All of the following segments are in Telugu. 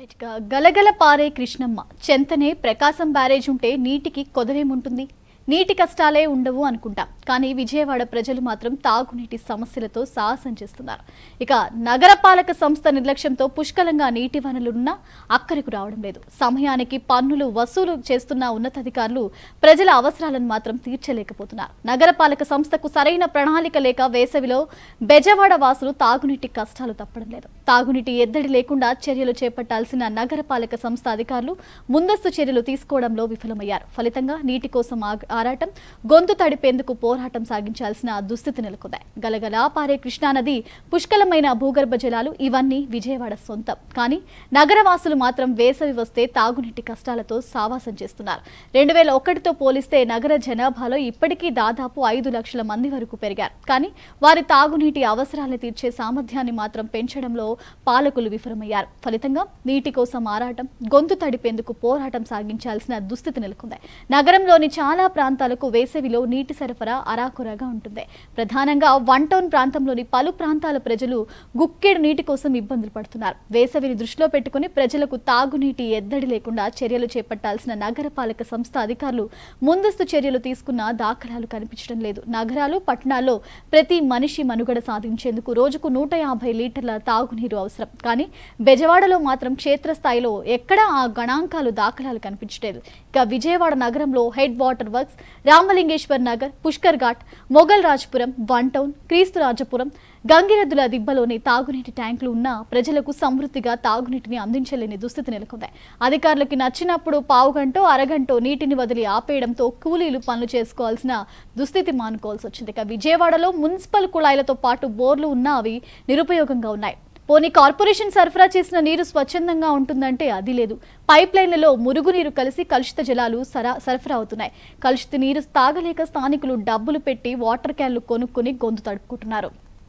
ఇక గలగల పారే కృష్ణమ్మ చెంతనే ప్రకాశం బ్యారేజ్ ఉంటే నీటికి కొదవేముంటుంది నీటి కష్టాలే ఉండవు అనుకుంటాం కానీ విజయవాడ ప్రజలు మాత్రం తాగునీటి సమస్యలతో సాహసం చేస్తున్నారు ఇక నగరపాలక సంస్థ నిర్లక్ష్యంతో పుష్కలంగా నీటి వనరులున్నా అక్కరకు రావడం లేదు సమయానికి పన్నులు వసూలు చేస్తున్న ఉన్నతాధికారులు ప్రజల అవసరాలను మాత్రం తీర్చలేకపోతున్నారు నగరపాలక సంస్థకు సరైన ప్రణాళిక లేక వేసవిలో బెజవాడ వాసులు తాగునీటి కష్టాలు తప్పడం లేదు తాగునీటి ఎద్దడి లేకుండా చర్యలు చేపట్టాల్సిన నగరపాలక సంస్థ అధికారులు ముందస్తు చర్యలు తీసుకోవడంలో విఫలమయ్యారు ఫలితంగా నీటి కోసం ఆగ- ఆరాటం గొంతు తడిపేందుకు పోరాటం సాగించాల్సిన దుస్థితి నెలకొంది గలగలా పారే కృష్ణానది పుష్కలమైన భూగర్భ జలాలు ఇవన్నీ విజయవాడ సొంతం కానీ నగరవాసులు మాత్రం వేసవి వస్తే తాగునీటి కష్టాలతో సావాసం చేస్తున్నారు రెండు వేల ఒకటితో పోలిస్తే నగర జనాభాలో ఇప్పటికీ దాదాపు ఐదు లక్షల మంది వరకు పెరిగారు కానీ వారి తాగునీటి అవసరాలను తీర్చే సామర్థ్యాన్ని మాత్రం పెంచడంలో పాలకులు విఫలమయ్యారు ఫలితంగా నీటి కోసం ఆరాటం గొంతు తడిపేందుకు పోరాటం సాగించాల్సిన దుస్థితి నెలకొంది నగరంలోని చాలా ప్రాంతాలకు వేసవిలో నీటి సరఫరా అరాకొరగా ఉంటుంది ప్రధానంగా వన్ టౌన్ ప్రాంతంలోని పలు ప్రాంతాల ప్రజలు గుక్కెడు నీటి కోసం ఇబ్బందులు పడుతున్నారు వేసవిని దృష్టిలో పెట్టుకుని ప్రజలకు తాగునీటి ఎద్దడి లేకుండా చర్యలు చేపట్టాల్సిన నగరపాలక సంస్థ అధికారులు ముందస్తు చర్యలు తీసుకున్న దాఖలాలు కనిపించడం లేదు నగరాలు పట్టణాల్లో ప్రతి మనిషి మనుగడ సాధించేందుకు రోజుకు నూట యాభై లీటర్ల తాగునీరు అవసరం కానీ బెజవాడలో మాత్రం క్షేత్రస్థాయిలో ఎక్కడా ఆ గణాంకాలు దాఖలాలు కనిపించలేదు ఇక విజయవాడ నగరంలో head water works Ramalingeswar Nagar Pushkar Ghat Mughal Rajpuram one town Kristu Rajapuram గంగిరెద్దుల దిబ్బలోని తాగునీటి ట్యాంకులు ఉన్నా ప్రజలకు సమృద్ధిగా తాగునీటిని అందించలేని దుస్థితి నెలకొంది అధికారులకి నచ్చినప్పుడు పావుగంటో అరగంటో నీటిని వదిలి ఆపేయడంతో కూలీలు పనులు చేసుకోవాల్సిన దుస్థితి మానుకోవాల్సి వచ్చింది ఇక విజయవాడలో మున్సిపల్ కుళాయిలతో పాటు బోర్లు ఉన్నా అవి నిరుపయోగంగా ఉన్నాయి పోనీ కార్పొరేషన్ సరఫరా చేసిన నీరు స్వచ్ఛందంగా ఉంటుందంటే అది లేదు పైప్ లైన్లలో మురుగునీరు కలిసి కలుషిత జలాలు సరా సరఫరా అవుతున్నాయి కలుషిత నీరు తాగలేక స్థానికులు డబ్బులు పెట్టి వాటర్ క్యాన్లు కొనుక్కొని గొంతు తడుపుకుంటున్నారు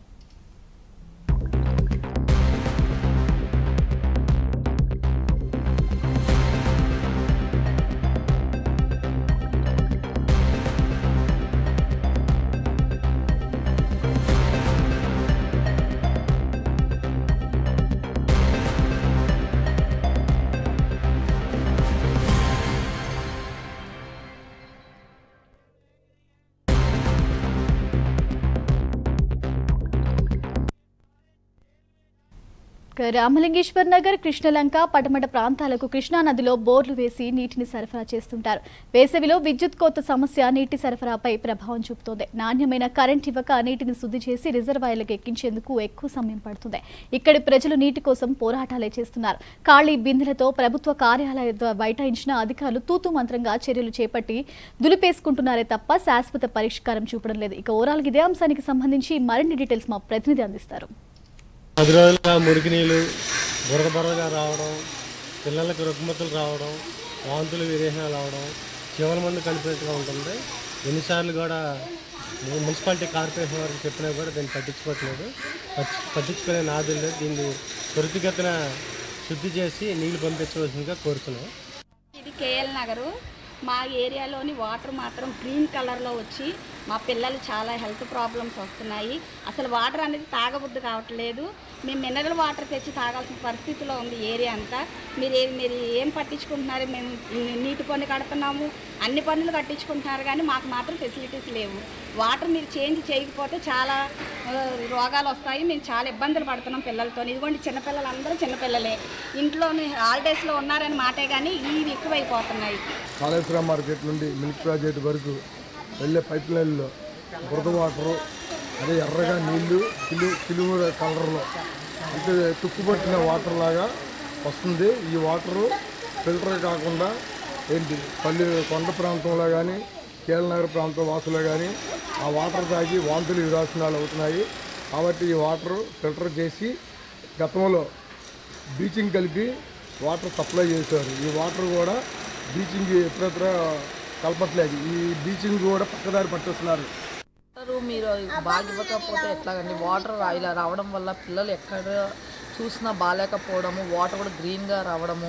ఇక రామలింగేశ్వర్ నగర్ కృష్ణలంక పటమట ప్రాంతాలకు కృష్ణా నదిలో బోర్లు వేసి నీటిని సరఫరా చేస్తుంటారు వేసవిలో విద్యుత్ కోత సమస్య నీటి సరఫరాపై ప్రభావం చూపుతోంది నాణ్యమైన కరెంట్ ఇవ్వక నీటిని శుద్ధి చేసి రిజర్వాయర్లకు ఎక్కించేందుకు ఎక్కువ సమయం పడుతుంది ఇక్కడి ప్రజలు నీటి కోసం పోరాటాలే చేస్తున్నారు ఖాళీ బిందెలతో ప్రభుత్వ కార్యాలయ ద్వారా బైఠాయించిన అధికారులు తూతు మంత్రంగా చర్యలు చేపట్టి దులిపేసుకుంటున్నారే తప్ప శాశ్వత పరిష్కారం చూపడం లేదు ఇక ఓవరాల్ ఇదే అంశానికి సంబంధించి మరిన్ని డీటెయిల్స్ మా ప్రతినిధి అందిస్తారు పది రోజులుగా మురికి నీళ్ళు బురద బురదగా రావడం పిల్లలకు రుగ్మతులు రావడం వాంతులు విరేచనాలు రావడం చివరి మందు కలిపినట్టుగా ఉంటుంది ఎన్నిసార్లు కూడా ము- మున్సిపాలిటీ కార్పొరేషన్ వారికి చెప్పినా కూడా దీన్ని పట్టించుకోవట్లేదు పట్టి- పట్టించుకునే నాదులు లేదు దీన్ని త్వరితగతిన శుద్ధి చేసి నీళ్లు పంపించవలసిందిగా కోరుతున్నాం ఇది కేఎల్ నగరు మా ఏరియాలోని వాటర్ మాత్రం గ్రీన్ కలర్లో వచ్చి మా పిల్లలు చాలా హెల్త్ ప్రాబ్లమ్స్ వస్తున్నాయి అసలు వాటర్ అనేది తాగబుద్ధి కావట్లేదు మేము మినరల్ వాటర్ తెచ్చి తాగాల్సిన పరిస్థితిలో ఉంది ఏరియా అంతా మీరు ఏ- మీరు ఏం పట్టించుకుంటున్నారు మేము నీ- నీటి పన్ను కడుతున్నాము అన్ని పన్నులు కట్టించుకుంటున్నారు కానీ మాకు మాత్రం ఫెసిలిటీస్ లేవు వాటర్ మీరు చేంజ్ చేయకపోతే చాలా ఆ, రోగాలు వస్తాయి మేము చాలా ఇబ్బందులు పడుతున్నాం పిల్లలతో ఇదిగోండి చిన్నపిల్లలు అందరూ చిన్నపిల్లలే ఇంట్లోని హాలిడేస్లో ఉన్నారని మాటే కానీ ఇవి ఎక్కువైపోతున్నాయి కాళేశ్వరం మార్కెట్ నుండి మిల్క్ ప్రాజెక్ట్ వరకు వెళ్ళే పైప్ లైన్లో బురద వాటరు అదే ఎర్రగా నీళ్లు కిలు కిలువ కలర్లో అంటే తుక్కుపట్టిన వాటర్ లాగా వస్తుంది ఈ వాటరు ఫిల్టర్ కాకుండా ఏంటి పల్లె కొండ ప్రాంతంలో కానీ కేఎల్నగర్ ప్రాంతం వాసులో కానీ ఆ వాటర్ తాగి వాంతులు విరాసనాలు అవుతున్నాయి కాబట్టి ఈ వాటర్ ఫిల్టర్ చేసి గతంలో బ్లీచింగ్ కలిపి వాటర్ సప్లై చేశారు ఈ వాటర్ కూడా బ్లీచింగ్ ఎప్పుడెప్పుడో కలపట్లేదు ఈ బ్లీచింగ్ కూడా పక్కదారి పట్టేస్తున్నారు వాటర్ మీరు బాగా ఇవ్వకపోతే ఎట్లాగండి వాటర్ రా- ఇలా రావడం వల్ల పిల్లలు ఎక్కడ చూసినా బాగాలేకపోవడము వాటర్ కూడా గ్రీన్గా రావడము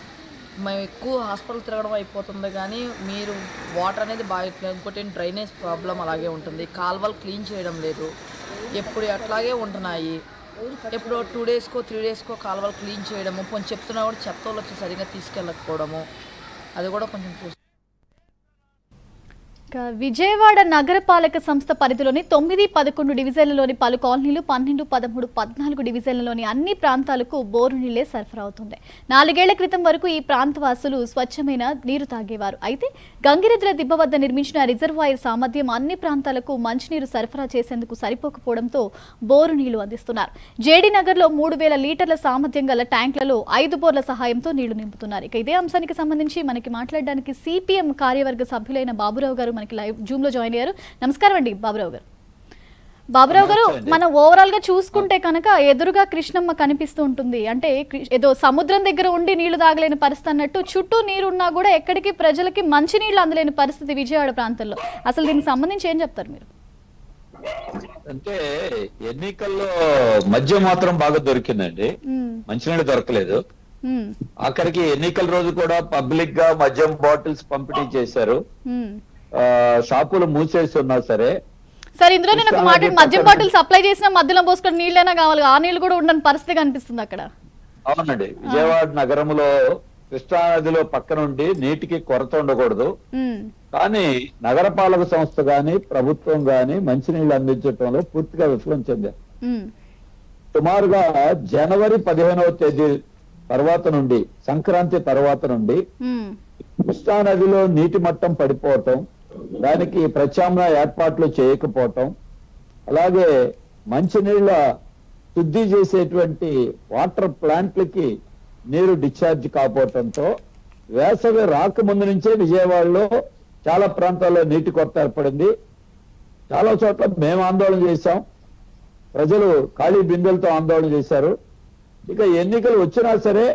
మేము ఎక్కువ హాస్పిటల్ తిరగడం అయిపోతుంది కానీ మీరు వాటర్ అనేది బాగా ఇట్లా- ఇంకోటి డ్రైనేజ్ ప్రాబ్లం అలాగే ఉంటుంది కాలువలు క్లీన్ చేయడం లేదు ఎప్పుడు అట్లాగే ఉంటున్నాయి ఎప్పుడో టూ డేస్కో త్రీ డేస్కో కాలువలు క్లీన్ చేయడము కొంచెం చెప్తున్నా కూడా చెత్త వాళ్ళు వచ్చి సరిగ్గా తీసుకెళ్ళకపోవడము అది కూడా కొంచెం చూసి ఇక విజయవాడ నగరపాలక సంస్థ పరిధిలోని తొమ్మిది పదకొండు డివిజన్లలోని పలు కాలనీలు పన్నెండు పదమూడు పద్నాలుగు డివిజన్లలోని అన్ని ప్రాంతాలకు బోరు నీళ్లే సరఫరా అవుతుంది నాలుగేళ్ల క్రితం వరకు ఈ ప్రాంతవాసులు స్వచ్ఛమైన నీరు తాగేవారు అయితే గంగిరెద్దుల దిబ్బ వద్ద నిర్మించిన రిజర్వాయర్ సామర్థ్యం అన్ని ప్రాంతాలకు మంచినీరు సరఫరా చేసేందుకు సరిపోకపోవడంతో బోరు నీళ్లు అందిస్తున్నారు జేడీ నగర్లో మూడు వేల లీటర్ల సామర్థ్యం గల ట్యాంకులలో ఐదు బోర్ల సహాయంతో నీళ్లు నింపుతున్నారు ఇక ఇదే అంశానికి సంబంధించి మనకి మాట్లాడడానికి సిపిఎం కార్యవర్గ సభ్యులైన బాబురావు గారు మనకి లైవ్ జూమ్ లో జాయిన్ అయ్యారు నమస్కారం అండి బాబురావు గారు బాబురావు గారు మనం ఓవరాల్ గా చూసుకుంటే కనుక ఎదురుగా కృష్ణమ్మ కనిపిస్తూ ఉంటుంది అంటే కృ- ఏదో సముద్రం దగ్గర ఉండి నీళ్లు తాగలేని పరిస్థితి అన్నట్టు చుట్టూ నీరు ఉన్నా కూడా ఎక్కడికి ప్రజలకి మంచి నీళ్లు అందలేని పరిస్థితి విజయవాడ ప్రాంతంలో అసలు దీనికి సంబంధించి ఏం చెప్తారు మీరు అంటే ఎన్నికల్లో మద్యం మాత్రం బాగా దొరికిందండి ఉమ్, మంచినీళ్ళు దొరకలేదు ఉమ్, ఆఖరికి ఎన్నికల రోజు కూడా పబ్లిక్ గా మద్యం బాటిల్స్ పంపిణీ చేశారు ఉమ్. ఆ, షాపులు మూసేసి ఉన్నా సరే సార్ ఇందులో నేను ఒక మాట కృష్ణా మద్యం నది బాటిల్ సప్లై చేసిన మధ్యలో పోసుకొని నీళ్ళైనా కావాలి ఆ నీళ్ళు కూడా ఉండని పరిస్థితి కనిపిస్తుంది అక్కడ అవునండి విజయవాడ నగరంలో కృష్ణా నదిలో పక్క నుండి నీటికి కొరత ఉండకూడదు ఉమ్, కానీ నగరపాలక సంస్థ గాని ప్రభుత్వం గాని మంచినీళ్ళు అందించడంలో పూర్తిగా విఫలం చెందారు ఉమ్, సుమారుగా జనవరి పదిహేనవ తేదీ తర్వాత నుండి సంక్రాంతి తర్వాత నుండి ఉమ్, కృష్ణా నదిలో నీటి మట్టం పడిపోవటం దానికి ప్రత్యామ్నాయ ఏర్పాట్లు చేయకపోవటం అలాగే మంచినీళ్ళ శుద్ధి చేసేటువంటి వాటర్ ప్లాంట్లకి నీరు డిశ్చార్జ్ కాపోవటంతో వేసవి రాకముందు నుంచే విజయవాడలో చాలా ప్రాంతాల్లో నీటి కొరత ఏర్పడింది చాలా చోట్ల మేము ఆందోళన చేశాం ప్రజలు ఖాళీ బిందెలతో ఆందోళన చేశారు ఇక ఎన్నికలు వచ్చినా సరే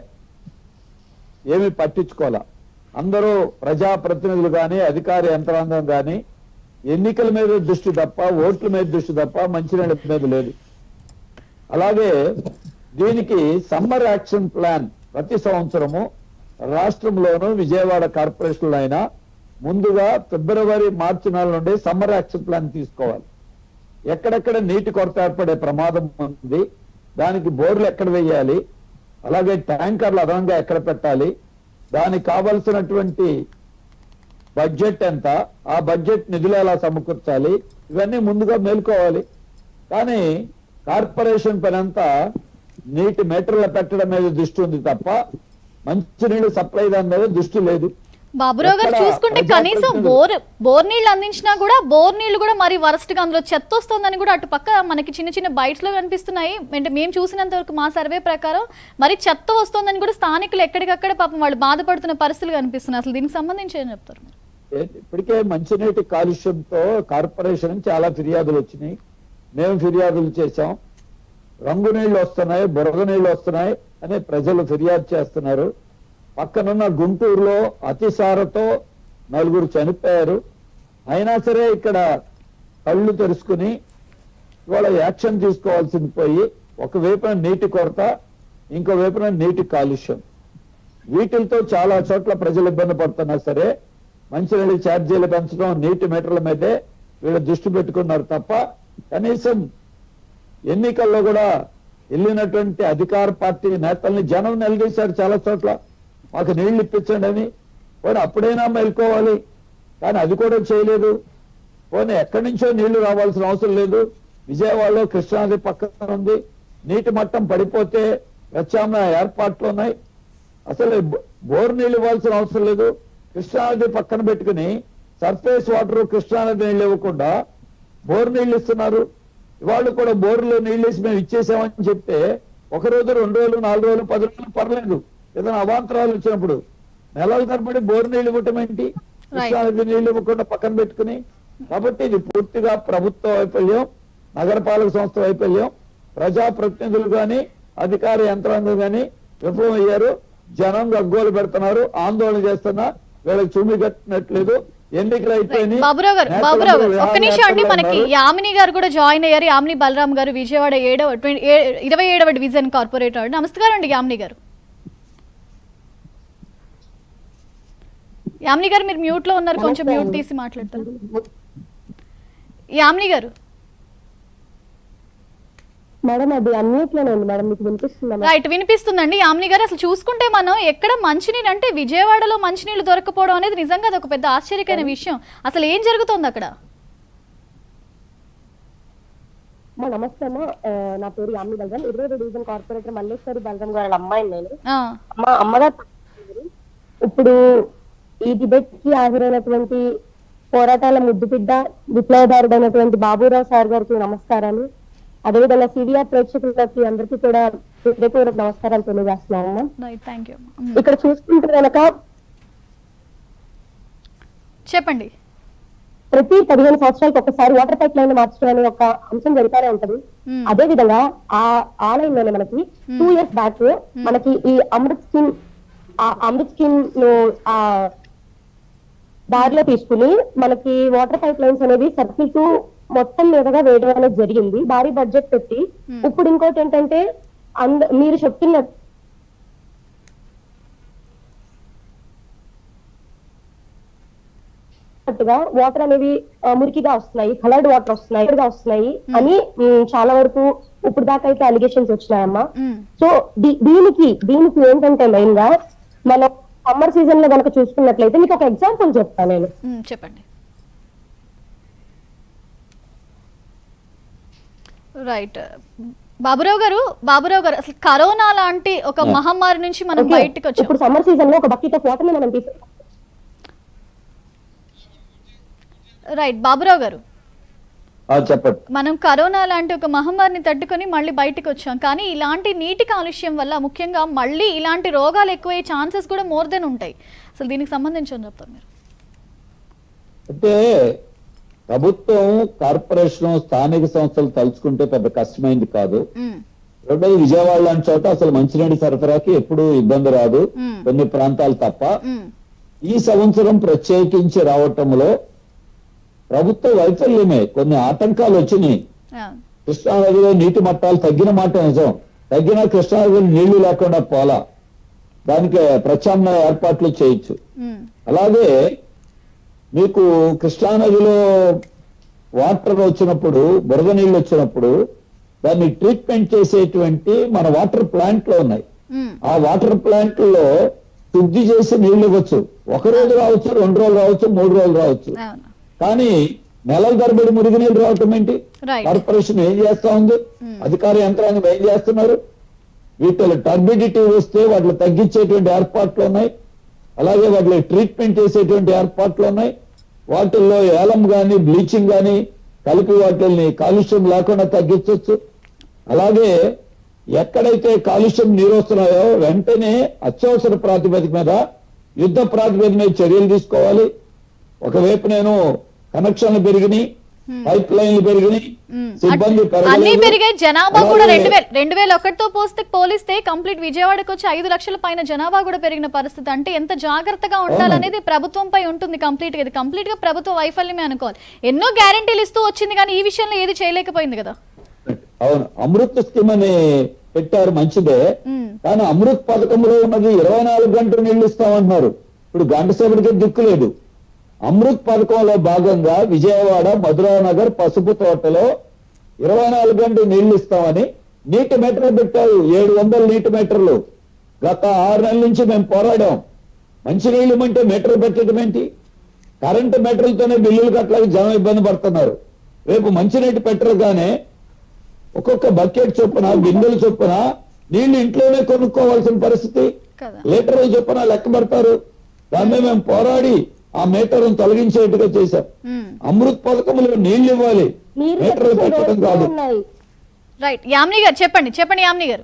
ఏమీ పట్టించుకోవాలా అందరూ ప్రజాప్రతినిధులు కానీ అధికార యంత్రాంగం కానీ ఎన్నికల మీద దృష్టి తప్ప ఓట్ల మీద దృష్టి తప్ప మంచినీళ్ళ మీద లేదు అలాగే దీనికి సమ్మర్ యాక్షన్ ప్లాన్ ప్రతి సంవత్సరము రాష్ట్రంలోనూ విజయవాడ కార్పొరేషన్లో అయినా ముందుగా ఫిబ్రవరి మార్చి నెల నుండి సమ్మర్ యాక్షన్ ప్లాన్ తీసుకోవాలి ఎక్కడెక్కడ నీటి కొరత ఏర్పడే ప్రమాదం ఉంది దానికి బోర్లు ఎక్కడ వేయాలి అలాగే ట్యాంకర్లు అదనంగా ఎక్కడ పెట్టాలి దానికి కావలసినటువంటి బడ్జెట్ ఎంత ఆ బడ్జెట్ నిధులు ఎలా సమకూర్చాలి ఇవన్నీ ముందుగా మేల్కోవాలి కానీ కార్పొరేషన్ పనంతా నీటి మీటర్లు పెట్టడం మీద దృష్టి ఉంది తప్ప మంచినీళ్ళు సప్లై దాని మీద దృష్టి లేదు బాబురావు గారు ఎక్కడ చూసుకుంటే కనీసం ప్రజాప్రతినిధులు- బోర్ బోర్ నీళ్ళు అందించినా కూడా బోర్ నీళ్ళు కూడా మరి వరస్ట్ గా అందులో చెత్త వస్తుందని కూడా అటు పక్క మనకి చిన్న చిన్న బైట్స్ లో కనిపిస్తున్నాయి అంటే మేము చూసినంత వరకు మా సర్వే ప్రకారం మరి చెత్త వస్తుందని కూడా స్థానికులు ఎక్కడికక్కడ పాపం వాళ్ళు బాధపడుతున్న పరిస్థితులు కనిపిస్తున్నాయి అసలు దీనికి సంబంధించి ఏం చెప్తారు మీరు? ఏ- ఇప్పటికే మంచినీటి కాలుష్యంతో కార్పొరేషన్ చాలా ఫిర్యాదులు వచ్చినాయి మేము ఫిర్యాదులు చేశాం రంగు నీళ్లు వస్తున్నాయి బురద నీళ్లు వస్తున్నాయి అని ప్రజలు ఫిర్యాదు చేస్తున్నారు పక్కనున్న గుంటూరులో అతిసారతో నలుగురు చనిపోయారు అయినా సరే ఇక్కడ కళ్ళు తెరుచుకుని ఇవాళ యాక్షన్ తీసుకోవాల్సింది పోయి ఒకవైపున నీటి కొరత ఇంకో వైపున నీటి కాలుష్యం వీటితో చాలా చోట్ల ప్రజలు ఇబ్బంది పడుతున్నా సరే మంచినీళ్ళ ఛార్జీలు పెంచడం నీటి మీటర్ల మీదే వీళ్ళు దృష్టి పెట్టుకున్నారు తప్ప కనీసం ఎన్నికల్లో కూడా వెళ్ళినటువంటి అధికార పార్టీ నేతల్ని జనం నిలదీశారు చాలా చోట్ల మాకు నీళ్లు ఇప్పించండి అని పోనీ అప్పుడైనా మేల్కోవాలి కానీ అది కూడా చేయలేదు పోనీ ఎక్కడి నుంచో నీళ్లు రావాల్సిన అవసరం లేదు విజయవాడలో కృష్ణానది పక్కన ఉంది నీటి మట్టం పడిపోతే ప్రత్యామ్నాయ ఏర్పాట్లు ఉన్నాయి అసలు బో- బోర్ నీళ్ళు ఇవ్వాల్సిన అవసరం లేదు కృష్ణానది పక్కన పెట్టుకుని సర్ఫేస్ వాటర్ కృష్ణానది నీళ్ళు ఇవ్వకుండా బోర్ నీళ్ళు ఇస్తున్నారు ఇవాళ కూడా బోర్లో నీళ్ళు వేసి మేము ఇచ్చేసామని చెప్తే ఒక రోజు రెండు రోజులు నాలుగు రోజులు పది రోజులు పర్లేదు ఏదైనా అవాంతరాలు వచ్చినప్పుడు నెలల తరబడి బోర్ నీళ్ళు ఇవ్వటం ఏంటి కృష్ణానది నీళ్ళు ఇవ్వకుండా పక్కన పెట్టుకుని కాబట్టి ఇది పూర్తిగా ప్రభుత్వ వైఫల్యం నగరపాలక సంస్థ వైఫల్యం ప్రజాప్రతినిధులు గాని అధికార యంత్రాంగం గాని విఫలమయ్యారు జనం గగ్గోలు పెడుతున్నారు ఆందోళన చేస్తున్నా వీళ్ళకి చుమ్మి కట్టినట్లేదు ఎన్నికలు అయిపోయినాయి బాబురావు గారు నేతలందరూ బాబురావు గారు ఒక్క విహార నిమిషం అండి యాత్రలో మనకి ఉన్నారు. యామిని గారు కూడా జాయిన్ అయ్యారు యామిని బలరాం గారు విజయవాడ ఏడవ ట్వంటీ ఇరవై ఏడవ డివిజన్ కార్పొరేటర్ నమస్కారం అండి యామిని గారు యామిని గారు మీరు మ్యూట్ లో ఉన్నారు కొంచెం మ్యూట్ తీసి మాట్లాడతారు యామిని గారు మేడం అది అన్నిట్లోనే ఉంది మేడం మీకు వినిపిస్తుందా మేడం? రైట్ వినిపిస్తుందండి యామిని గారు అసలు చూసుకుంటే మనం ఎక్కడ మంచినీళ్ళు అంటే విజయవాడలో మంచినీళ్ళు దొరకపోవడం అనేది నిజంగా అది ఒక పెద్ద ఆశ్చర్యకరమైన విషయం అసలు ఏం జరుగుతోంది అక్కడ మా నమస్తే అమ్మ ఆ, నా పేరు యామిని బలరాం ఇరవై డివిజన్ కార్పొరేటర్ మల్లేశ్వరి బలరాం గారి అమ్మాయిని నేను ఆ, మా అమ్మగారు ఇప్పుడు ఈ డిబేట్ కి హాజరైనటువంటి పోరాటాల ముద్దుబిడ్డ విప్లవదారుడైనటువంటి బాబురావు సార్ గారికి నమస్కారాలు అదేవిధంగా సిడిఆర్ ప్రేక్షకులకి అందరికీ కూడా హృదయపూర్వక నమస్కారాలు తెలియజేస్తున్నాము రైట్ థ్యాంక్ యూ ఉమ్, ఇక్కడ చూసుకుంటే కనుక చెప్పండి ప్రతి పదిహేను సంవత్సరాలకు ఒకసారి వాటర్ పైప్ లైన్ మార్చడం అనే ఒక అంశం జరుగుతూనే ఉంటది మ్మ్. అదే విధంగా ఆ ఆ లైన్ లోనే మనకి టూ ఇయర్స్ బ్యాక్ మనకి ఈ అమృత్ స్కీమ్ ఆ అమృత్ స్కీమ్ ను ఆ దారిలో తీసుకుని మనకి వాటర్ పైప్ లైన్స్ అనేది సర్కిల్ టు మొత్తం మీదగా వేయడం అనేది జరిగింది భారీ బడ్జెట్ పెట్టి ఇప్పుడు ఇంకోటి ఏంటంటే అంద మీరు చెప్తున్నట్టు గా వాటర్ అనేవి ఆ, మురికిగా వస్తున్నాయి కలర్డ్ వాటర్ వస్తున్నాయి గా వస్తున్నాయి అని మ్, చాలా వరకు ఇప్పుడు దాకా అయితే అలిగేషన్స్ వచ్చినాయమ్మా ఉమ్, సో దీ- దీనికి దీనికి ఏంటంటే మెయిన్ గా మనం సమ్మర్ సీజన్ లో కనుక చూసుకున్నట్లయితే మీకు ఒక ఎగ్జాంపుల్ చెప్తాను నేను ఉమ్, చెప్పండి రైట్ బాబురావు గారు బాబురావు గారు అసలు కరోనా లాంటి ఒక మహమ్మారి నుంచి మనం ఓకే? బయటకు వచ్చాం ఇప్పుడు సమ్మర్ సీజన్ లో ఒక బకెట్ ఆఫ్ వాటర్ ని మనం తీసు రైట్ బాబురావు గారు ఆ, చెప్పండి మనం కరోనా లాంటి ఒక మహమ్మారిని తట్టుకొని మళ్ళీ బయటకు వచ్చాం కానీ ఇలాంటి నీటి కాలుష్యం వల్ల ముఖ్యంగా మళ్ళీ ఇలాంటి రోగాలు ఎక్కువయ్యే ఛాన్సెస్ కూడా మోర్ దెన్ ఉంటాయి అసలు దీనికి సంబంధించి ఏం చెప్తారు మీరు అంటే ప్రభుత్వం కార్పొరేషన్ స్థానిక సంస్థలు తలుచుకుంటే పెద్ద కష్టమైంది కాదు ఉమ్, రెండోది విజయవాడ లాంటి చోట అసలు మంచినీటి సరఫరాకి ఎప్పుడు ఇబ్బంది రాదు మ్మ్. కొన్ని ప్రాంతాలు తప్ప ఉమ్, ఈ సంవత్సరం ప్రత్యేకించి రావటంలో ప్రభుత్వ వైఫల్యమే కొన్ని ఆటంకాలు వచ్చినాయి ఆ, కృష్ణానదిలో నీటి మట్టాలు తగ్గిన మాట నిజం తగ్గిన కృష్ణానదిలో నీళ్లు లేకుండా పోలా దానికి ప్రత్యామ్నాయ ఏర్పాట్లు చేయొచ్చు ఉమ్, అలాగే మీకు కృష్ణానదిలో వాటర్ వచ్చినప్పుడు బురద నీళ్ళు వచ్చినప్పుడు దాన్ని ట్రీట్మెంట్ చేసేటువంటి మన వాటర్ ప్లాంట్లు ఉన్నాయి ఉమ్, ఆ వాటర్ ప్లాంట్లో శుద్ధి చేసి నీళ్లు ఇవ్వచ్చు ఒక రోజు రావచ్చు రెండు రోజులు రావచ్చు మూడు రోజులు రావచ్చు అవును కానీ నెలల తరబడి మురిగి నీళ్ళు రావటం ఏంటి రైట్ కార్పొరేషన్ ఏం చేస్తా ఉంది అధికార యంత్రాంగం ఏం చేస్తున్నారు వీటిలో టర్బిడిటీ వస్తే వాటిని తగ్గించేటువంటి ఏర్పాట్లు ఉన్నాయి అలాగే వాటిలో ట్రీట్మెంట్ చేసేటువంటి ఏర్పాట్లు ఉన్నాయి వాటిల్లో ఏలం గాని బ్లీచింగ్ గాని కలిపి వాటిని కాలుష్యం లేకుండా తగ్గించవచ్చు అలాగే ఎక్కడైతే కాలుష్యం నీరు వస్తున్నాయో వెంటనే అత్యవసర ప్రాతిపదిక మీద యుద్ధ ప్రాతిపదిక మీద చర్యలు తీసుకోవాలి ఒకవైపు నేను కనెక్షన్లు పెరిగినాయి పైప్ లైన్లు పెరిగినాయి ఉమ్. సిబ్బంది అన్ని పెరగలేదు. పెరిగాయి జనాభా కూడా అలాగే రెండు వేల రెండు వేల ఒకటితో పోస్తే పోలిస్తే కంప్లీట్ విజయవాడకు వచ్చి ఐదు లక్షల పైన జనాభా కూడా పెరిగిన పరిస్థితి అంటే ఎంత జాగ్రత్తగా ఉండాలనేది ప్రభుత్వంపై ఉంటుంది కంప్లీట్ గా ఇది కంప్లీట్ గా ప్రభుత్వ వైఫల్యమే అనుకోవాలి ఎన్నో గ్యారంటీలు ఇస్తూ వచ్చింది కానీ ఈ విషయంలో ఏది చేయలేకపోయింది కదా అవును అమృత్ స్కీమ్ అని పెట్టారు మంచిదే ఉమ్, కానీ అమృత్ పథకంలో ఉన్నది ఇరవై నాలుగు గంటలు నీళ్లు ఇస్తామంటున్నారు ఇప్పుడు గంట సేపటికే దిక్కు లేదు అమృత్ పథకంలో భాగంగా విజయవాడ మధురానగర్ పసుపు తోటలో ఇరవై నాలుగు గంటలు నీళ్లు ఇస్తామని నీటి మీటర్లు పెట్టారు ఏడు వందల నీటి మీటర్లు గత ఆరు నెలల నుంచి మేము పోరాడాం మంచి నీళ్లు ఇమ్మంటే మీటర్ పెట్టడం ఏంటి కరెంటు మీటర్లతోనే బిల్లులు కట్టలేక జనం ఇబ్బంది పడుతున్నారు రేపు మంచినీటి పెట్టరుగానే ఒక్కొక్క బకెట్ చొప్పున బిందెల చొప్పున నీళ్లు ఇంట్లోనే కొనుక్కోవాల్సిన పరిస్థితి కదా లీటర్ల చొప్పున లెక్క పెడతారు దాన్ని మేము పోరాడి ఆ మీటర్ను తొలగించేట్టుగా చేశాం ఉమ్, అమృత్ పథకంలో నీళ్లు ఇవ్వాలి నీరు మీటర్లు తెప్పించే పెట్టడం రోజులు కాదు ఉన్నాయి రైట్ యామిని గారు చెప్పండి చెప్పండి యామిని గారు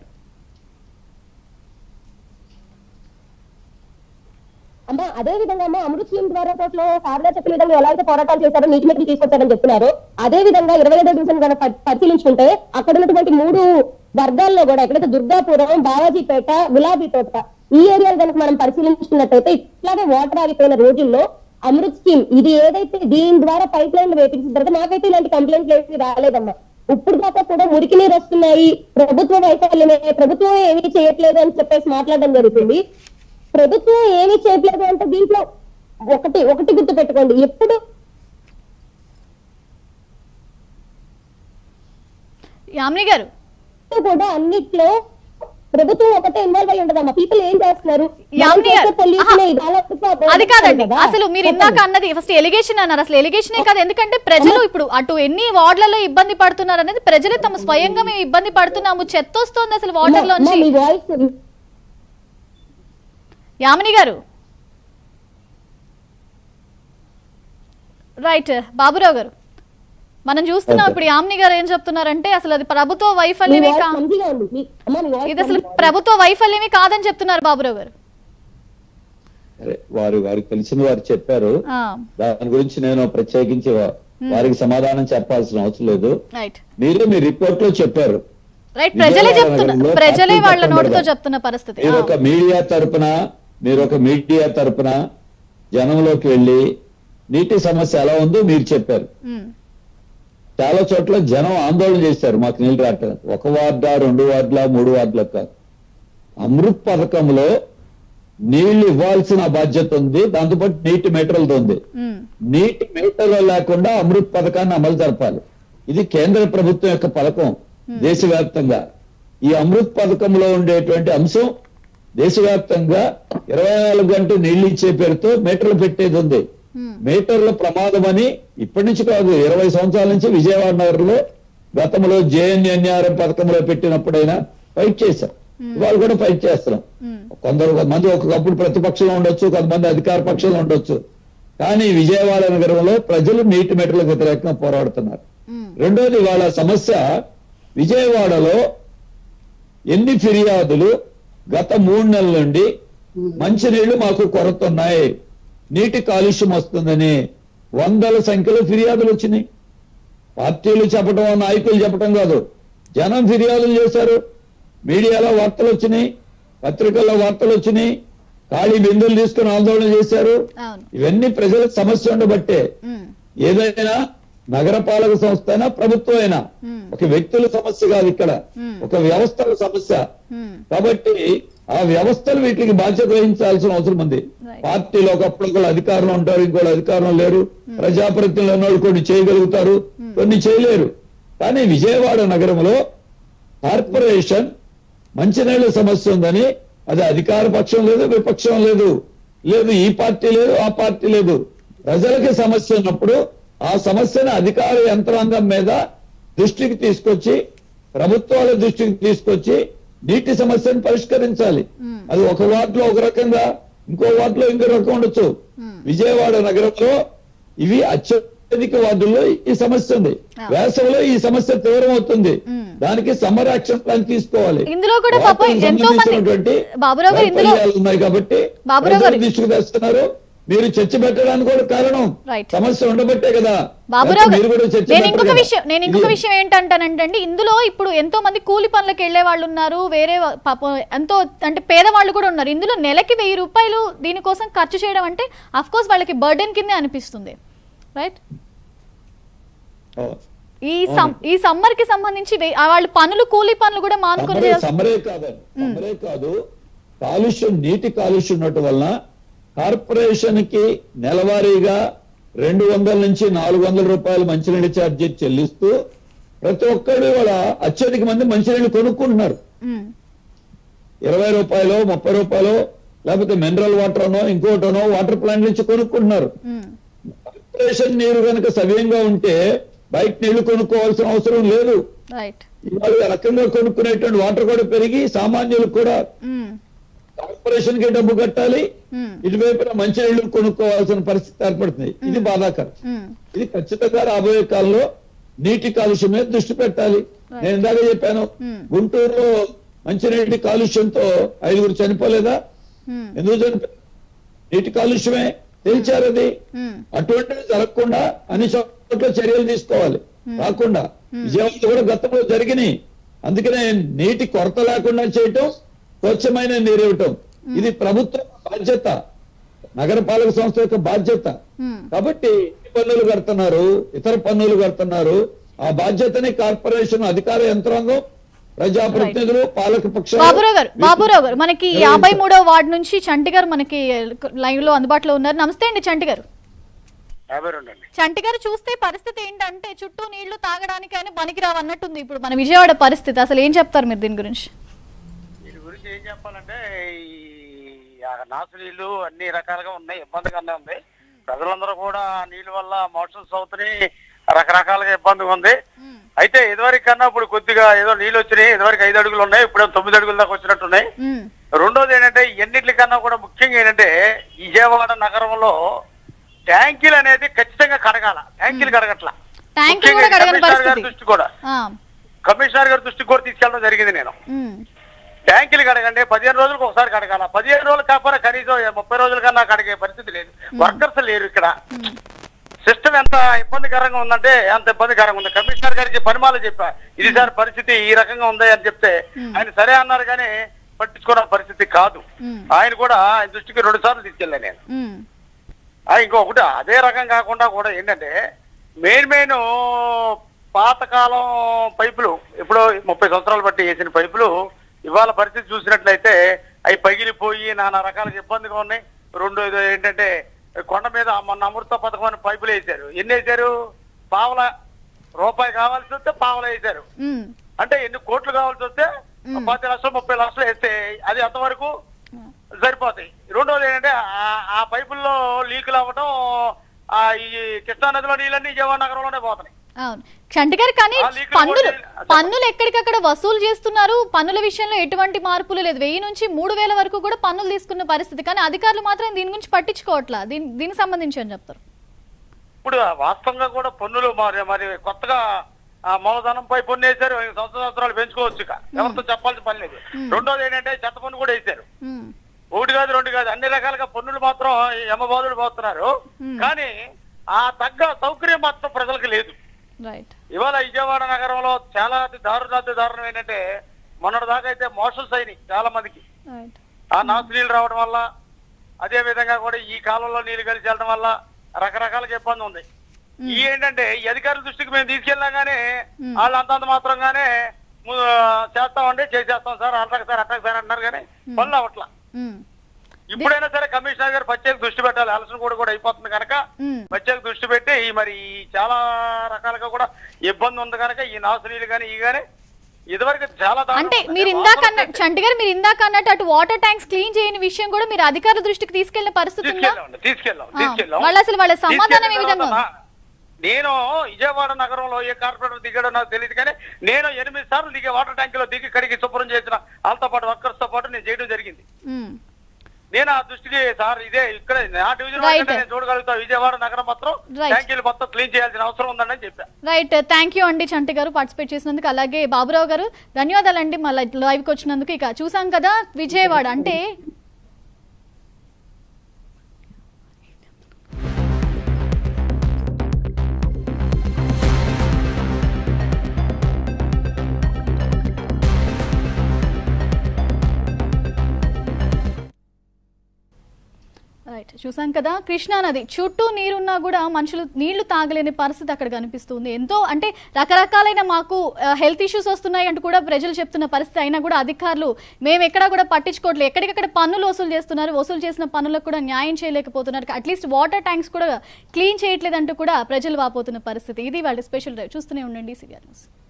అమ్మా అదే విధంగా అమ్మా అమృత్ స్కీమ్ ద్వారా తోటలో శారదా చెప్పిన విధంగా ఎలా అయితే పోరాటాలు చేశారో నీటి మెట్లు తీసుకొచ్చారని చెప్తున్నారు అదే విధంగా ఇరవై ఐదో డివిజన్ కనుక పరి- పరిశీలించుకుంటే అక్కడ ఉన్నటువంటి మూడు వర్గాల్లో కూడా ఎక్కడైతే దుర్గాపురం బావాజీపేట గులాబీ తోట ఈ ఏరియాలు కనుక మనం పరిశీలించుకున్నట్టయితే ఇట్లాగే వాటర్ ఆగిపోయిన రోజుల్లో అమృత్ స్కీమ్ ఇది ఏదైతే దీని ద్వారా పైప్ లైన్లు వేపించిన తర్వాత నాకైతే ఇలాంటి కంప్లైంట్లు ఏమీ రాలేదమ్మా ఇప్పుడు దాకా కూడా మురికి నీరు వస్తున్నాయి ప్రభుత్వ వైఫల్యమే ప్రభుత్వం ఏమీ చేయట్లేదు అని చెప్పేసి మాట్లాడడం జరుగుతుంది ప్రభుత్వం ఏమీ చేయట్లేదు అంటే దీంట్లో ఒకటి ఒకటి గుర్తు పెట్టుకోండి ఎప్పుడు యామిని గారు కూడా అన్నిట్లో ప్రభుత్వం ఒకటే ఇన్వాల్వ్ అయి ఉండదమ్మా పీపుల్ ఏం చేస్తున్నారు యామిని గారు, పొల్యూషన్ ఆహా. అది కాదండి అసలు మీరు ఇందాక అన్నది ఫస్ట్ ఎలిగేషన్ అన్నారు అసలు ఎలిగేషనే కాదు ఎందుకంటే ప్రజలు ఇప్పుడు అటు ఎన్ని వార్డులలో ఇబ్బంది పడుతున్నారు అనేది ప్రజలే తమ స్వయంగా మేము ఇబ్బంది పడుతున్నాము చెత్త వస్తోంది అసలు వాటర్ లోంచి మీ వాయిస్ యామిని గారు రైట్ బాబురావు గారు మనం చూస్తున్నాం ఇప్పుడు యామిని గారు ఏం చెప్తున్నారంటే అసలు అది ప్రభుత్వ మీ వైఫల్యమే వాయిస్ కా మంచిగా ఉంది మీ- అమ్మా, మీ వాయిస్ ఇది అసలు ప్రభుత్వ వైఫల్యమే కాదని చెప్తున్నారు బాబురావు గారు అరే, వారు వారికి తెలిసిన వారు చెప్పారు ఆ, దాని గురించి నేను ప్రత్యేకించి వా- వారికి సమాధానం చెప్పాల్సిన అవసరం లేదు రైట్ మీరే మీ రిపోర్ట్ లో చెప్పారు రైట్ ప్రజలే విజయవాడ చెప్తున్నారు నగరంలో ప్రజలే పార్టీ వాళ్ళ తప్పకుండా నోటితో కదా. చెప్తున్న పరిస్థితి మీరు ఆ, ఒక మీడియా తరపున మీరు ఒక మీడియా తరపున జనంలోకి వెళ్ళి నీటి సమస్య ఎలా ఉందో మీరు చెప్పారు ఉమ్, చాలా చోట్ల జనం ఆందోళన చేశారు మాకు నీళ్ళు రావట్లేదు ఒక వార్డా రెండు వార్డుల మూడు వార్డుల కాదు అమృత్ పథకంలో నీళ్లు ఇవ్వాల్సిన బాధ్యత ఉంది దాంతోపాటు నీటి మీటర్లతో ఉంది ఉమ్, నీటి మీటర్లు లేకుండా అమృత్ పథకాన్ని అమలు జరపాలి ఇది కేంద్ర ప్రభుత్వం యొక్క పథకం దేశవ్యాప్తంగా ఈ అమృత్ పథకంలో ఉండేటువంటి అంశం దేశవ్యాప్తంగా ఇరవై నాలుగు గంటలు నీళ్లు ఇచ్చే పేరుతో మీటర్లు పెట్టేది ఉంది మీటర్ల ప్రమాదం అని ఇప్పటి నుంచి కాదు ఇరవై సంవత్సరాల నుంచి విజయవాడ నగరంలో గతంలో జేఎన్ఎన్ఆర్ఎం పథకంలో పెట్టినప్పుడైనా ఫైట్ చేశాం వాళ్ళు కూడా ఫైట్ చేస్తున్నాం కొందరు మంది ఒకప్పుడు ప్రతిపక్షంలో ఉండొచ్చు కొంతమంది అధికార పక్షంలో ఉండొచ్చు కానీ విజయవాడ నగరంలో ప్రజలు నీటి మీటర్లకు వ్యతిరేకంగా పోరాడుతున్నారు రెండోది వాళ్ళ సమస్య విజయవాడలో ఎన్ని ఫిర్యాదులు గత మూడు నెలల నుండి మంచినీళ్లు మాకు కొరత ఉన్నాయి నీటి కాలుష్యం వస్తుందని వందల సంఖ్యలో ఫిర్యాదులు వచ్చినాయి పార్టీలు చెప్పడం నాయకులు చెప్పడం కాదు జనం ఫిర్యాదులు చేశారు మీడియాలో వార్తలు వచ్చినాయి పత్రికల్లో వార్తలు వచ్చినాయి ఖాళీ బిందులు తీసుకుని ఆందోళన చేశారు అవును ఇవన్నీ ప్రజలకు సమస్య ఉండబట్టే ఉమ్, ఏదైనా నగరపాలక సంస్థ అయినా ప్రభుత్వం అయినా ఒక వ్యక్తుల సమస్య కాదు ఇక్కడ ఒక వ్యవస్థల సమస్య ఉమ్, కాబట్టి ఆ వ్యవస్థలు వీటికి బాధ్యత వహించాల్సిన అవసరం ఉంది Right. పార్టీలో ఒకప్పుడు ఒకళ్ళు అధికారంలో ఉంటారు ఇంకోళ్ళు అధికారంలో లేరు ప్రజాప్రతినిధులు ఉన్నోళ్ళు కొన్ని చేయగలుగుతారు కొన్ని చేయలేరు కానీ విజయవాడ నగరంలో కార్పొరేషన్ మంచినీళ్ళ సమస్య ఉందని అది అధికార పక్షం లేదు విపక్షం లేదు లేదు ఈ పార్టీ లేదు ఆ పార్టీ లేదు ప్రజలకి సమస్య ఉన్నప్పుడు ఆ సమస్యను అధికార యంత్రాంగం మీద దృష్టికి తీసుకొచ్చి ప్రభుత్వాల దృష్టికి తీసుకొచ్చి నీటి సమస్యను పరిష్కరించాలి అది ఒక వార్డులో ఒక రకంగా ఇంకో వార్డులో ఇంకో రకం ఉండొచ్చు విజయవాడ నగరంలో ఇవి అత్యధిక వార్డుల్లో ఈ సమస్య ఉంది వేసవిలో ఈ సమస్య తీవ్రం అవుతుంది దానికి సమ్మర్ యాక్షన్ ప్లాన్ తీసుకోవాలి ఇందులో కూడా పాపం వాటికి ఎంతో మంది- సంబంధించినటువంటి బాబురావు గారు ఇందులో- వైఫల్యాలు ఉన్నాయి కాబట్టి బాబురావు ప్రజల గారు- దృష్టికి తెస్తున్నారు మీరు చర్చ పెట్టడానికి కూడా కారణం Right. సమస్య ఉండబట్టే కదా బాబురావు లేకపోతే గారు, మీరు కూడా చర్చ నేను పెట్టరు ఇంకొక కదా. విషయం నేను ఇంకొక ఇది- విషయం ఏంటంటానంటే ఇందులో ఇప్పుడు ఎంతో మంది కూలి పనులకు వెళ్లే వాళ్ళు ఉన్నారు వేరే వా- పాపం ఎంతో అంటే పేదవాళ్ళు కూడా ఉన్నారు ఇందులో నెలకి వెయ్యి రూపాయలు దీనికోసం ఖర్చు చేయడం అంటే అఫ్ కోర్స్ వాళ్ళకి బర్డెన్ కిందే అనిపిస్తుంది రైట్ ఓ. ఈ సమ్ ఈ సమ్మర్ కి సంబంధించి వెయ్యి- ఆ వాళ్ళు పనులు కూలి పనులు కూడా మానుకొని సమ్మరే చేయాల్సి- సమ్మరే కాదండి సమ్మరే కాదు కాలుష్యం నీటి కాలుష్యం ఉండటం వలన కార్పొరేషన్ కి నెలవారీగా రెండు వందల నుంచి నాలుగు వందల రూపాయలు మంచినీళ్ళ ఛార్జీ చెల్లిస్తూ ప్రతి ఒక్కరు వాళ్ళ అత్యధిక మంది మంచినీళ్ళు కొనుక్కుంటున్నారు ఉమ్, ఇరవై రూపాయలు ముప్పై రూపాయలు లేకపోతే మినరల్ వాటర్ అనో ఇంకోటనో వాటర్ ప్లాంట్ నుంచి కొనుక్కుంటున్నారు ఉమ్, కార్పొరేషన్ నీరు కనుక సవ్యంగా ఉంటే బయట నీళ్లు కొనుక్కోవాల్సిన అవసరం లేదు రైట్ ఇవాళ ఈ రకంగా కొనుక్కునేటువంటి వాటర్ కూడా పెరిగి సామాన్యులకు కూడా ఉమ్, కార్పొరేషన్ కి డబ్బు కట్టాలి ఉమ్, ఇటువైపున మంచి నీళ్లు కొనుక్కోవాల్సిన పరిస్థితి ఏర్పడుతుంది ఇది బాధాకరం ఉమ్, ఇది ఖచ్చితంగా రాబోయే కాలంలో నీటి కాలుష్యం మీద దృష్టి పెట్టాలి నేను ఇందాక చెప్పాను గుంటూరులో మంచినీటి కాలుష్యంతో ఐదుగురు చనిపోలేదా ఉమ్, ఎందుకు చనిపో నీటి కాలుష్యమే తేల్చారు అది ఉమ్, అటువంటివి జరగకుండా అన్ని చోట్ల చర్యలు తీసుకోవాలి రాకుండా విజయవాడ కూడా గతంలో జరిగినాయి అందుకనే నీటి కొరత లేకుండా చేయటం స్వచ్ఛమైన నీరు ఇవ్వటం ఇది ప్రభుత్వ బాధ్యత నగరపాలక సంస్థ యొక్క బాధ్యత ఉమ్. కాబట్టి ఈ పన్నులు కడుతున్నారు ఇతర పన్నులు కడుతున్నారు ఆ బాధ్యతని కార్పొరేషన్ అధికార యంత్రాంగం ప్రజాప్రతినిధులు పాలక పక్షాలు బాబురావు గారు బాబురావు గారు మనకి యాభై మూడవ వార్డు నుంచి చంటి గారు మనకి లైవ్ లో అందుబాటులో ఉన్నారు నమస్తే అండి చంటి గారు యాభై రెండు అండి చంటి గారు చూస్తే పరిస్థితి ఏంటంటే చుట్టూ నీళ్లు తాగడానికైనా పనికిరావు అన్నట్టుంది ఇప్పుడు మన విజయవాడ పరిస్థితి అసలు ఏం చెప్తారు మీరు దీని గురించి దీని గురించి ఏం చెప్పాలంటే ఈ ఆ నాసు నీళ్లు అన్ని రకాలుగా ఉన్నాయి ఇబ్బందిగానే ఉంది ప్రజలందరూ కూడా ఆ నీళ్ళ వల్ల మోషన్స్ అవుతున్నాయి రకరకాలుగా ఇబ్బందిగా ఉంది అయితే ఇదివరకు కన్నా ఇప్పుడు కొద్దిగా ఏదో నీళ్ళు వచ్చినాయి ఇదివరకు ఐదు అడుగులు ఉన్నాయి ఇప్పుడు తొమ్మిది అడుగుల దాకా వచ్చినట్టున్నాయి ఉమ్, రెండోది ఏంటంటే ఎన్నిటికన్నా కూడా ముఖ్యంగా ఏంటంటే విజయవాడ నగరంలో ట్యాంకీలు అనేది ఖచ్చితంగా కడగాల ట్యాంకీలు కడగట్ల ట్యాంకులు కూడా ముఖ్యంగా కడగని కమిషనర్ గారి పరిస్థితి దృష్టి కూడా ఆ, కమిషనర్ గారి దృష్టికి కూడా తీసుకెళ్ళడం జరిగింది నేను ఉమ్, ట్యాంకులు కడగండి పదిహేను రోజులకు ఒకసారి కడగాల పదిహేను రోజులు కాకపోతే కనీసం ముప్పై రోజుల కన్నా కడిగే పరిస్థితి లేదు వర్కర్స్ లేరు ఇక్కడ సిస్టమ్ ఎంత ఇబ్బందికరంగా ఉందంటే అంత ఇబ్బందికరంగా ఉంది కమిషనర్ గారికి పనిమాల చెప్పా ఇది సార్ పరిస్థితి ఈ రకంగా ఉంది అని చెప్తే ఆయన సరే అన్నారు కానీ పట్టించుకున్న పరిస్థితి కాదు ఉమ్, ఆయన కూడా ఆయన దృష్టికి రెండు సార్లు తీసుకెళ్ళాను నేను ఉమ్, ఆ, ఇంకొకటి అదే రకం కాకుండా కూడా ఏంటంటే మెయిన్ మెయిన్ పాతకాలం పైపులు ఎప్పుడో ముప్పై సంవత్సరాలు బట్టి వేసిన పైపులు ఇవాళ పరిస్థితి చూసినట్లయితే అవి పగిలిపోయి నానా రకాలుగా ఇబ్బందిగా ఉన్నాయి రెండు ఇది ఏంటంటే కొండ మీద మొన్న అమృత పథకం అని పైపులు వేశారు ఎన్ని వేశారు పావల రూపాయి కావాల్సి వస్తే పావల వేశారు ఉమ్, అంటే ఎన్ని కోట్లు కావాల్సి వస్తే పది లక్షలు ముప్పై లక్షలు వేస్తే అది ఎంతవరకు సరిపోతాయి రెండోది ఏంటంటే ఆ- ఆ పైపుల్లో లీకులు అవ్వడం ఆ ఈ కృష్ణా నదిలో నీళ్ళన్నీ విజయవాడ నగరంలోనే పోతున్నాయి అవును చంటి గారు కానీ ఆ లీకులు పన్నులు కూడా- పన్నులు ఎక్కడికక్కడ వసూలు చేస్తున్నారు పన్నుల విషయంలో ఎటువంటి మార్పులు లేదు వెయ్యి నుంచి మూడు వేల వరకు కూడా పన్నులు తీసుకున్న పరిస్థితి కానీ అధికారులు మాత్రం దీని గురించి పట్టించుకోవట్లా దీని దీనికి సంబంధించి అని చెప్తారు ఇప్పుడు వాస్తవంగా కూడా పన్నులు మరి మరి కొత్తగా ఆ మూలధనంపై పన్ను వేశారు ఇంక సంవత్సర సంవత్సరాలు పెంచుకోవచ్చు ఇక ఎవరితో చెప్పాల్సిన పని లేదు రెండోది ఏంటంటే చెత్త పన్ను కూడా వేశారు ఉమ్, ఒకటి కాదు రెండు కాదు అన్ని రకాలుగా పన్నులు మాత్రం యమబాదులు పోతున్నారు కానీ ఆ తగ్గ సౌకర్యం మాత్రం ప్రజలకు లేదు రైట్ ఇవాళ విజయవాడ నగరంలో చాలా అతి దారుణాతి దారుణం ఏంటంటే మొన్నటి దాకా అయితే మోషన్స్ అయినాయి చాలా మందికి రైట్ ఆ నాసు నీళ్ళు రావడం వల్ల అదే విధంగా కూడా ఈ కాలంలో నీళ్లు కలిసి వెళ్ళడం వల్ల రకరకాలుగా ఇబ్బంది ఉంది ఈ ఏంటంటే ఈ అధికారుల దృష్టికి మేము తీసుకెళ్ళగానే వాళ్ళు అంతంత మాత్రంగానే ము- చేస్తామండి చేసేస్తాం సార్ అట్టాక సార్ అట్టాక సార్ అంటున్నారు కానీ పనులు అవట్లా ఉమ్, ఇప్పుడైనా సరే కమిషనర్ గారు ప్రత్యేక దృష్టి పెట్టాలి అలసన కూడా కూడా అయిపోతుంది కనుక ఉమ్. ప్రత్యేక దృష్టి పెట్టి ఈ మరి ఈ చాలా రకాలుగా కూడా ఇబ్బంది ఉంది కనుక ఈ నాసు నీళ్ళు కానీ ఈ కానీ ఇదివరకు చాలా దారుణం అంటే ఉంది. మీరు ఇందాక వాసన అన్నట్టు చంటి గారు మీరు ఇందాక అన్నట్టు అటు వాటర్ ట్యాంక్స్ క్లీన్ చేయని విషయం కూడా మీరు అధికారుల దృష్టికి తీసుకెళ్లిన పరిస్థితి ఉందా తీసుకెళ్ళాం తీసుకెళ్ళాం ఆ, తీసుకెళ్ళాం వాళ్ళు అసలు వాళ్ళ సమాధానం ఏ తీసుకెళ్ళిన విధంగా ఉంది? తర్వాత నేను విజయవాడ నగరంలో ఏ కార్పొరేటర్ దిగాడో నాకు తెలియదు కానీ నేను ఎనిమిది సార్లు దిగే వాటర్ ట్యాంక్ లో దిగి కడిగి శుభ్రం చేసిన వాళ్ళతో పాటు వర్కర్స్ తో పాటు నేను చేయడం జరిగింది ఉమ్, నేను ఆ దృష్టికి సార్ ఇదే ఇక్కడ నా డివిజన్ Right. వాళ్ళకంటే నేను చూడగలుగుతా విజయవాడ నగరం మాత్రం Right. ట్యాంకీలు మొత్తం క్లీన్ చేయాల్సిన అవసరం ఉందని చెప్పా రైట్ థ్యాంక్ యూ అండి చంటి గారు పార్టిసిపేట్ చేసినందుకు అలాగే బాబురావు గారు ధన్యవాదాలండి మళ్ళీ లైవ్కి వచ్చినందుకు ఇక చూసాం కదా విజయవాడ అంటే రైట్ చూసాం కదా కృష్ణా నది చుట్టూ నీరున్నా కూడా మనుషులు నీళ్లు తాగలేని పరిస్థితి అక్కడ కనిపిస్తుంది ఎంతో అంటే రకరకాలైన మాకు హెల్త్ ఇష్యూస్ వస్తున్నాయి అంటూ కూడా ప్రజలు చెప్తున్న పరిస్థితి అయినా కూడా అధికారులు మేము ఎక్కడా కూడా పట్టించుకోవట్లేదు ఎక్కడికక్కడ పన్నులు వసూలు చేస్తున్నారు వసూలు చేసిన పన్నులకు కూడా న్యాయం చేయలేకపోతున్నారు అట్లీస్ట్ వాటర్ ట్యాంక్స్ కూడా క్లీన్ చేయట్లేదంటూ కూడా ప్రజలు వాపోతున్న పరిస్థితి ఇది వాళ్ళ స్పెషల్ డ్రైవ్ చూస్తూనే ఉండండి సివిఆర్ న్యూస్